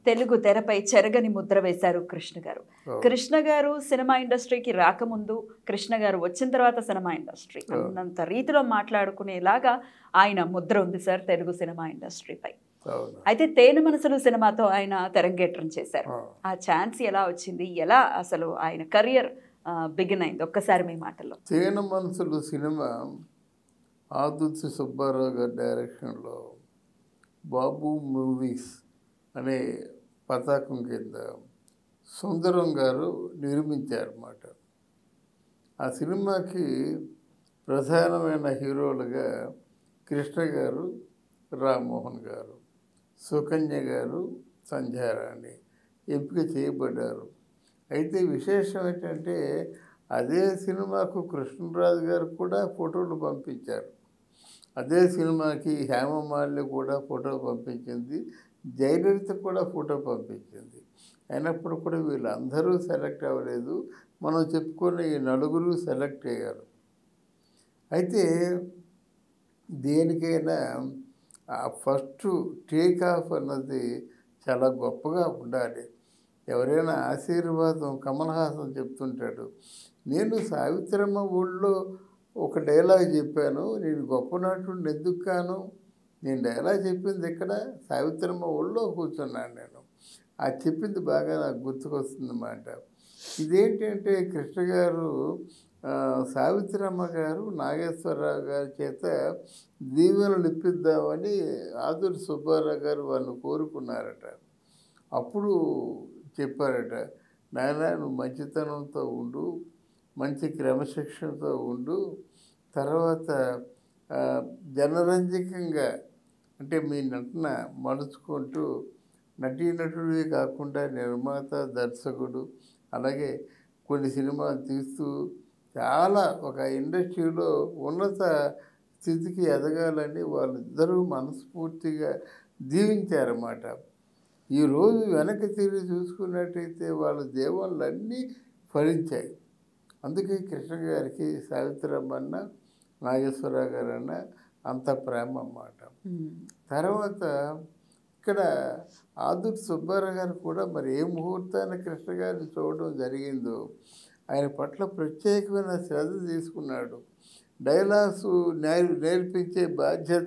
తెలుగు తెరపై చెరగని ముద్ర వేశారు కృష్ణ గారు అవును. కృష్ణ గారు సినిమా ఇండస్ట్రీకి రాకముందు కృష్ణ గారు వచ్చిన తర్వాత సినిమా ఇండస్ట్రీ అవును. అన్నంత రీతిలో మాట్లాడుకునేలాగా ఆయన ముద్ర ఉంది సార్ తెలుగు సినిమా ఇండస్ట్రీపై అవును అయితే తేనె మనసులు సినిమాతో ఆయన తెరంగేట్రం చేశారు ఆ. ఆ ఛాన్స్ ఎలా వచ్చింది ఎలా అసలు ఆయన కెరియర్ బిగిన్ అయింది ఒక్కసారి మీ మాటల్లో తేనె మనసులు సినిమా ఆదుర్తి సుబ్బారావు గారి డైరెక్షన్లో బాబు మూవీస్ అనే పతాకం కింద సుందరం గారు నిర్మించారన్నమాట ఆ సినిమాకి ప్రధానమైన హీరోలుగా కృష్ణ గారు రామ్మోహన్ గారు సుకన్య గారు సంధ్యారాణి ఎంపిక చేయబడ్డారు అయితే విశేషం ఏంటంటే అదే సినిమాకు కృష్ణరాజు గారు కూడా ఫోటోలు పంపించారు అదే సినిమాకి హేమమాలిని కూడా ఫోటో పంపించింది జయలలిత కూడా ఫోటో పంపించింది అయినప్పుడు కూడా వీళ్ళందరూ సెలెక్ట్ అవ్వలేదు మనం చెప్పుకున్న ఈ నలుగురు సెలెక్ట్ అయ్యారు అయితే దేనికైనా ఆ ఫస్ట్ టేక్ ఆఫ్ అన్నది చాలా గొప్పగా ఉండాలి ఎవరైనా ఆశీర్వాదం కమల్ హాసన్ చెప్తుంటాడు నేను సావిత్రమ్మ ఊళ్ళో ఒక డైలాగ్ చెప్పాను నేను గొప్ప నటుడిని ఎందుకు కాను నేను డైలాగ్ చెప్పింది ఇక్కడ సావిత్రమ్మ ఊళ్ళో కూర్చున్నాను నేను ఆ చెప్పింది బాగా నాకు గుర్తుకొస్తుందన్నమాట ఇదేంటంటే కృష్ణ గారు ఆ, సావిత్రమ్మ గారు నాగేశ్వరరావు గారి చేత దీవెనలు ఇప్పిద్దామని ఆదురి సుబ్బారావు గారు వాళ్ళు కోరుకున్నారట అప్పుడు చెప్పారట నాయన నువ్వు మంచితనంతో ఉండు మంచి క్రమశిక్షణతో ఉండు తర్వాత ఆ, జనరంజకంగా అంటే మీ నటన మలుచుకుంటూ నటీనటుడివి కాకుండా నిర్మాత దర్శకుడు అలాగే కొన్ని సినిమాలు తీస్తూ చాలా ఒక ఇండస్ట్రీలో ఉన్నత స్థితికి ఎదగాలని వాళ్ళిద్దరూ మనస్ఫూర్తిగా దీవించారన్నమాట ఈరోజు వెనక్కి తిరిగి చూసుకున్నట్టయితే వాళ్ళ దేవుళ్ళన్నీ ఫలించాయి అందుకే కృష్ణ గారికి సావిత్రమ్మన్న నాగేశ్వరరావు గారన్న అంత ప్రేమ అన్నమాట తర్వాత ఇక్కడ ఆదుర్ సుబ్బారావు గారు కూడా మరి ఏ ముహూర్తాన్ని కృష్ణ గారిని చూడడం జరిగిందో ఆయన పట్ల ప్రత్యేకమైన శ్రద్ధ తీసుకున్నాడు డైలాగ్స్ నేర్ నేర్పించే బాధ్యత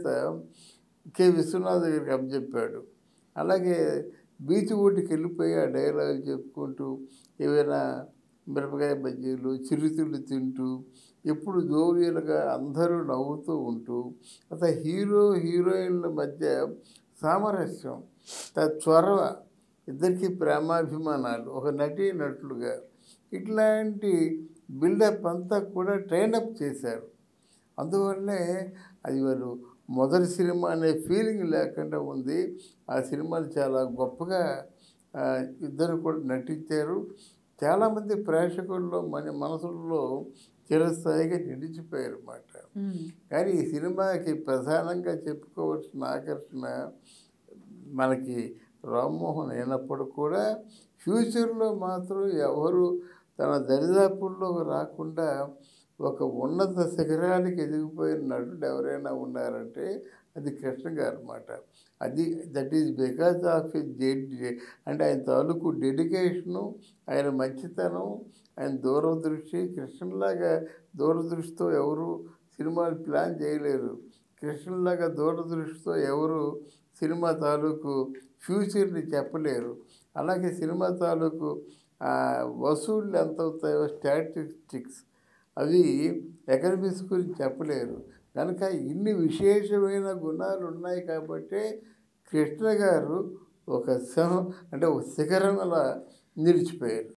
కె విశ్వనాథ్ గారికి అప్పచెప్పాడు అలాగే బీచ్ ఒడ్డుకి వెళ్ళిపోయి ఆ డైలాగులు చెప్పుకుంటూ ఏవైనా మిరపకాయ బజ్జీలు చిరుతిళ్ళు తింటూ ఎప్పుడు జోవియలుగా అందరూ నవ్వుతూ ఉంటూ అసలు హీరో హీరోయిన్ల మధ్య సామరస్యం త- చొరవ ఇద్దరికి ప్రేమాభిమానాలు ఒక నటీ నటులుగా ఇట్లాంటి బిల్డప్ అంతా కూడా ట్రైనప్ చేశారు అందువల్లే అది వారు మొదటి సినిమా అనే ఫీలింగ్ లేకుండా ఉంది ఆ సినిమాలు చాలా గొప్పగా ఆ, ఇద్దరు కూడా నటించారు చాలామంది ప్రేక్షకుల్లో మన మనసుల్లో చిరస్థాయిగా నిలిచిపోయారు అన్నమాట కానీ ఈ సినిమాకి ప్రధానంగా చెప్పుకోవాల్సిన ఆకర్షణ మనకి రామ్మోహన్ అయినప్పుడు కూడా ఫ్యూచర్లో మాత్రం ఎవరు తన దరిదాపుల్లో రాకుండా ఒక ఉన్నత శిఖరానికి ఎదిగిపోయిన నటుడు ఎవరైనా ఉన్నారంటే అది కృష్ణ గారు అనమాట అది that is because of his అంటే ఆయన తాలూకు డెడికేషను ఆయన మంచితనం ఆయన దూరదృష్టి కృష్ణలాగా దూరదృష్టితో ఎవరు సినిమాలు ప్లాన్ చేయలేరు కృష్ణలాగా దూరదృష్టితో ఎవరు సినిమా తాలూకు ఫ్యూచర్ని చెప్పలేరు అలాగే సినిమా తాలూకు ఆ, వసూళ్ళు ఎంత అవుతాయో స్టాటిస్టిక్స్ అవి ఎకనమిక్స్ గురించి చెప్పలేరు కనుక ఇన్ని విశేషమైన గుణాలు ఉన్నాయి కాబట్టి కృష్ణ గారు ఒక సింహం అంటే ఒక శిఖరం అలా నిలిచిపోయారు